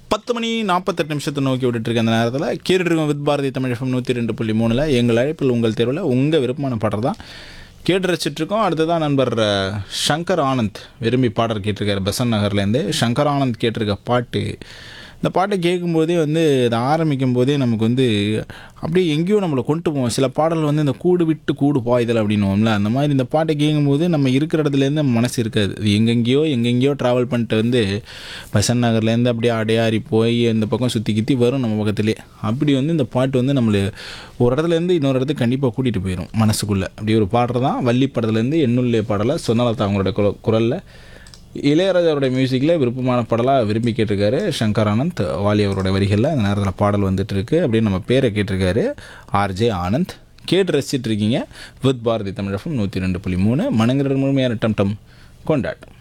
பத்து மணி நாற்பத்தெட்டு நிமிஷத்தை நோக்கி விட்டுட்டு இருக்க அந்த நேரத்தில் கேட்டுருக்கோம் வித் பாரதி தமிழ் எஃப்எம் நூற்றி ரெண்டு புள்ளி மூணில் எங்கள் அழைப்பில் உங்கள் தேர்வில் உங்கள் விருப்பமான பாடல் தான் கேட்டு ரசிச்சிட்ருக்கோம் அடுத்ததான் நண்பர் அஹ், சங்கர் ஆனந்த் விரும்பி பாடல் கேட்டிருக்காரு பெசன் நகர்லேருந்து சங்கர் ஆனந்த் கேட்டிருக்க பாட்டு இந்த பாட்டை கேட்கும்போதே வந்து இதை ஆரம்பிக்கும் போதே நமக்கு வந்து அப்படியே எங்கேயோ நம்மளை கொண்டு போவோம் சில பாடல் வந்து இந்த கூடு விட்டு கூடு பாய்தல் அப்படின்னுவோம்ல அந்த மாதிரி இந்த பாட்டை கேட்கும்போது நம்ம இருக்கிற இடத்துலேருந்து நம்ம மனசு இருக்காது இது எங்கெங்கேயோ எங்கெங்கேயோ ட்ராவல் பண்ணிட்டு வந்து பசன் நகர்லேருந்து அப்படியே அடையாறி போய் இந்த பக்கம் சுற்றி கித்தி வரும் நம்ம பக்கத்துலேயே அப்படி வந்து இந்த பாட்டு வந்து நம்மளை ஒரு இடத்துலேருந்து இன்னொரு இடத்துக்கு கண்டிப்பாக கூட்டிகிட்டு போயிடும் மனசுக்குள்ளே அப்படி ஒரு பாடுறது தான் வள்ளி படத்துலேருந்து எண்ணுள்ளே பாடலை சொன்னலதா அவங்களோட குர குரலில் இளையராஜாவுடைய மியூசிக்கில் விருப்பமான பாடலாக விரும்பி கேட்டிருக்காரு சங்கர் ஆனந்த் வாலி அவருடைய வரிகளில் அந்த நேரத்தில் பாடல் வந்துட்டு இருக்கு அப்படின்னு நம்ம பேரை கேட்டிருக்காரு ஆர்ஜே ஆனந்த் கேட்டு ரசிச்சிட்டு இருக்கீங்க வித் பாரதி தமிழகம் நூற்றி ரெண்டு புள்ளி மூணு மனங்கிற முழுமையான டம் டம் கொண்டாட்டம்